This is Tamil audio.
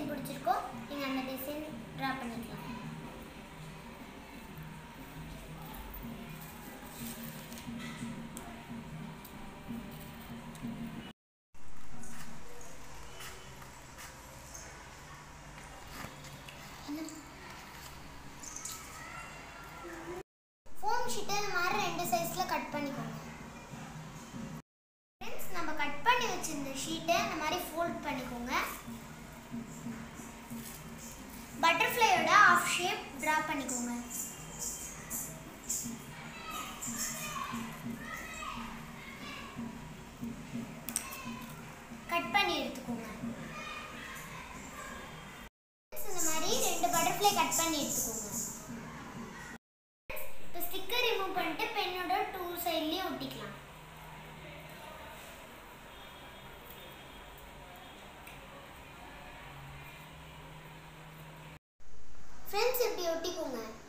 டிசைன் பிடிச்சிருக்கோ நீங்கள் அந்த டிசைன் ட்ரா பண்ணிக்கலாம் ஃபோம் ஷீட்டை இந்த மாதிரி ரெண்டு சைஸில் கட் பண்ணிக்கோங்க ஃப்ரெண்ட்ஸ் நம்ம கட் பண்ணி வச்சிருந்த ஷீட்டை இந்த மாதிரி ஃபோல்ட் பண்ணிக்கோங்க பட்டர்ஃப்ளையோட ஆஃப் ஷேப் ட்ரா பண்ணிக்கோங்க கட் பண்ணி எடுத்துக்கோங்க இந்த மாதிரி ரெண்டு பட்டர்ஃப்ளை கட் பண்ணி எடுத்துக்கோங்க இப்போ ஸ்டிக்கர் ரிமூவ் பண்ணிட்டு பென்னோட டூ சைட்லேயும் ஒட்டிக்கலாம் ஃப்ரெண்ட்ஸ் இப்படி ஒட்டிக்கோங்க